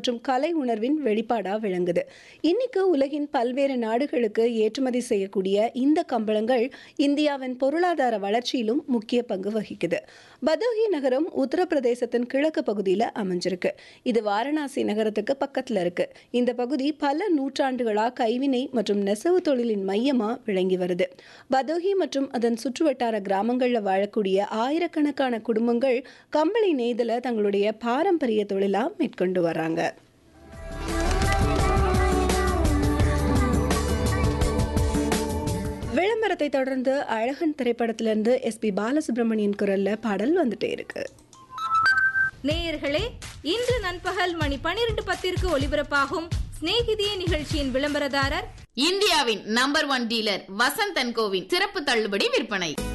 மற்றும் கலை உணர்வின் வெளிப்பாடா விளங்குது இன்னைக்கு உலகின் பல்வேறு நாடுகளுக்கு ஏற்றுமதி செய்யக்கூடிய இந்த கம்பளங்கள் இந்தியாவின் பொருளாதார வளர்ச்சியிலும் முக்கிய பங்கு வகிக்குது பதோஹி நகரம் உத்தரப்பிரதேசத்தின் கிழக்கு பகுதியில் அமைஞ்சிருக்கு இது வாரணாசி நகரத்துக்கு பக்கத்தில் இருக்கு இந்த பகுதி பல நூற்றாண்டுகளா கைவினை மற்றும் நெசவு தொழிலின் மையமா விளங்கி வருது பதோஹி மற்றும் அதன் சுற்றுவட்டார கிராமங்களில் வாழக்கூடிய ஆயிரக்கணக்கான குடும்பங்கள் கம்பளி நெய்தல தங்களுடைய பாரம்பரிய தொழிலா மேற்கொண்டு வர்றாங்க விளம்பரத்தை தொடர்ந்து அழகன் திரைப்படத்திலிருந்து எஸ்பி பாலசுப்ரமணியன் குரல்ல பாடல் வந்துட்டே இருக்கு நேயர்களே இன்று நண்பகல் மணி பனிரெண்டு பத்திற்கு ஒலிபரப்பாகும் சிநேகிதிய நிகழ்ச்சியின் விளம்பரதாரர் இந்தியாவின் number one dealer Vasanth and கோவின் சிறப்பு தள்ளுபடி விற்பனை